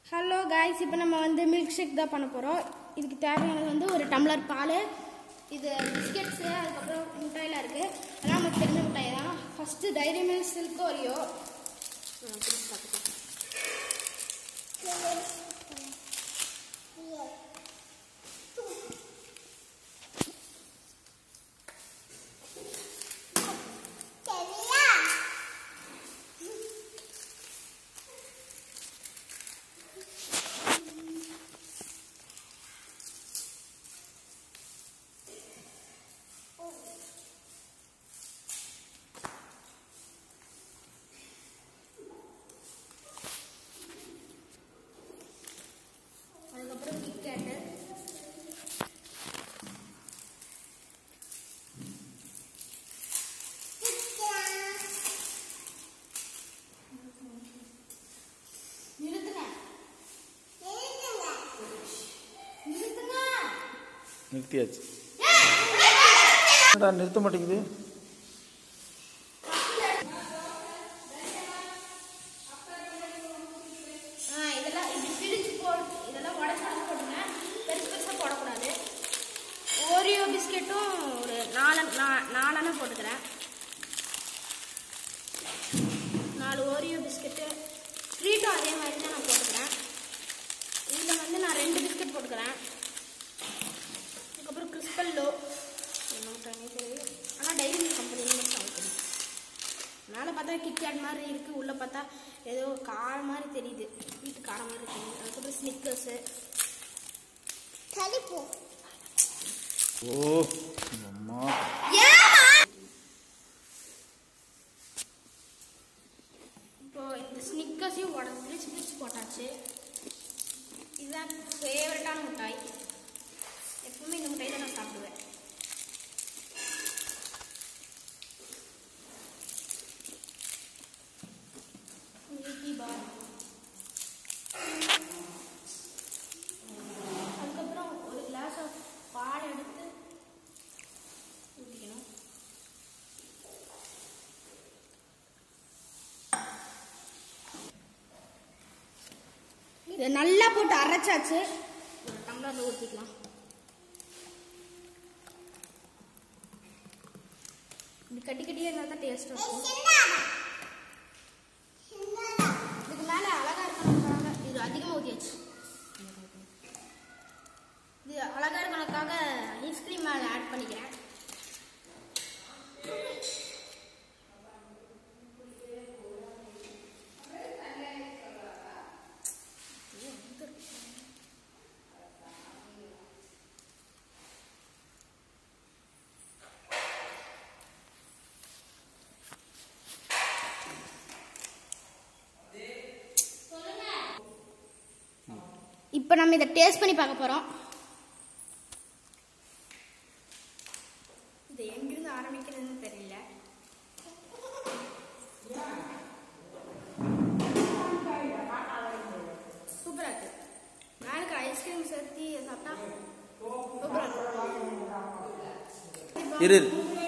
Hello guys இப்போ நம்ம வந்து மில்க் ஷேக் தான் பண்ண போகிறோம் இதுக்கு தேவையானது வந்து ஒரு டம்ளர் பால் இது பிஸ்கெட்ஸு அதுக்கப்புறம் மிட்டாயெலாம் இருக்குது அதெல்லாம் நமக்கு தெரிஞ்ச மிட்டாய் தான் first dairy milk silk Oreo அதுக்கப்புறம் கிட்கேட்டு நிறுத்துங்க நிறுத்துங்க நிறுத்தியாச்சு என்னடா நிறுத்த மாட்டேங்குது ஆ இதெல்லாம் இப்படி பிரிச்சு போட்டு இதெல்லாம் உடச்சு உடச்சு போட்டுங்க பெருசு பெருசாக போடக்கூடாது ஓரியோ பிஸ்கெட்டும் ஒரு நாலு நா- நாலெண்ணா போட்டுக்கிறேன் நாலு ஓரியோ பிஸ்கெட்டு ட்ரீட்டும் அதே மாதிரி தான் நான் போட்டுக்கிறேன் இதில் வந்து நான் ரெண்டு பிஸ்கெட் போட்டுக்கிறேன் அதுக்கப்புறம் கிறிஸ்பல்லோ ஆனால் டைரி மில்க் கம்பெனியில் மட்டும் வைக்கணும் மேலே பார்த்தா கிட்கேட் மாதிரி இருக்குது உள்ளே பார்த்தா ஏதோ காரம் மாதிரி தெரியுது வீட்டு காரம் மாதிரி இருக்குது அதுக்கப்புறம் ஸ்னிக்கர்ஸு கழிப்போ ஓ அம்மா இப்போ இந்த ஸ்னிக்கர்ஸையும் உடம்பு பிரிச்சு பிரிச்சு போட்டாச்சு இதுதான் ஃபேவரட்டான மிட்டாய் எப்பவுமே இந்த மிட்டாய் தான் நான் சாப்பிடுவேன் மில்கி பார் அதுக்கப்புறம் ஒரு கிளாஸ் ஆஃப் பால் எடுத்து ஊற்றிக்கணும் இதை நல்லா போட்டு அரைச்சாச்சு ஒரு டம்ளர்ல ஊற்றிக்கலாம் இப்படி கட்டி கட்டியே இருந்தால் தான் டேஸ்ட் இருக்கும் இதுக்கு மேலே அழகா இருக்கணுக்காக இது அதிகமாக ஊற்றியாச்சு இது அழகா இருக்கணுக்காக ஐஸ்கிரீம் மேலே ஆட் பண்ணிக்கிறேன் இப்போ நம்ம இதை டேஸ்ட் பண்ணி பார்க்க போகிறோம் இது எங்கிருந்து ஆரம்பிக்கிறதுன்னு தெரியல சூப்பராக இருக்கு நாளைக்கு ஐஸ்கிரீம் சேர்த்து சாப்பிட்டா சூப்பராக இருக்கு இரு இரு.